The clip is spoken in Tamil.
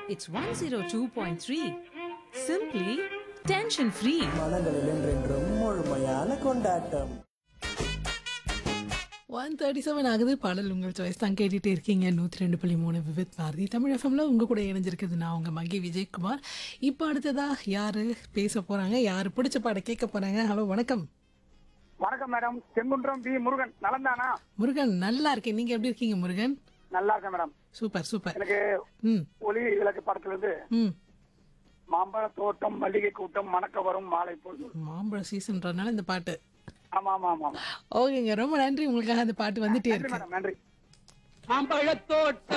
It's 102.3. Simply tension free. மனங்களில் என்றென்றும் முழுமையான கொண்டாட்டம் ஒன் தேர்ட்டி செவன் ஆகுது பாடல் உங்கள் சாய்ஸ் தான் கேட்டுகிட்டே இருக்கீங்க நூற்றி ரெண்டு புள்ளி மூணு விவித் பாரதி தமிழ் எஃப்எம்ல உங்கள் கூட இணைஞ்சிருக்குது நான் உங்கள் மகி விஜயகுமார் இப்போ அடுத்ததா யார் பேச போகிறாங்க யார் பிடிச்ச பாட கேட்க போகிறாங்க ஹலோ வணக்கம் வணக்கம் மேடம் செங்குன்றம் பி முருகன் நலந்தானா முருகன் நல்லா இருக்கேன் நீங்கள் எப்படி இருக்கீங்க முருகன் நல்லா இருக்கேன் மேடம் சூப்பர் சூப்பர் எனக்கு ம் ஒளி விளக்கு படத்துல இருந்து ம் மாம்பழ தோட்டம் மல்லிகை கூட்டம் மணக்க வரும் மாலை பொழுது மாம்பழ சீசன்றனால இந்த பாட்டு ஆமா ஆமா ஆமா ஆமா ஓகேங்க ரொம்ப நன்றி உங்களுக்காக அந்த பாட்டு வந்துட்டே நன்றி இருக்கு மேடம் நன்றி மாம்பழத்தோட்டம்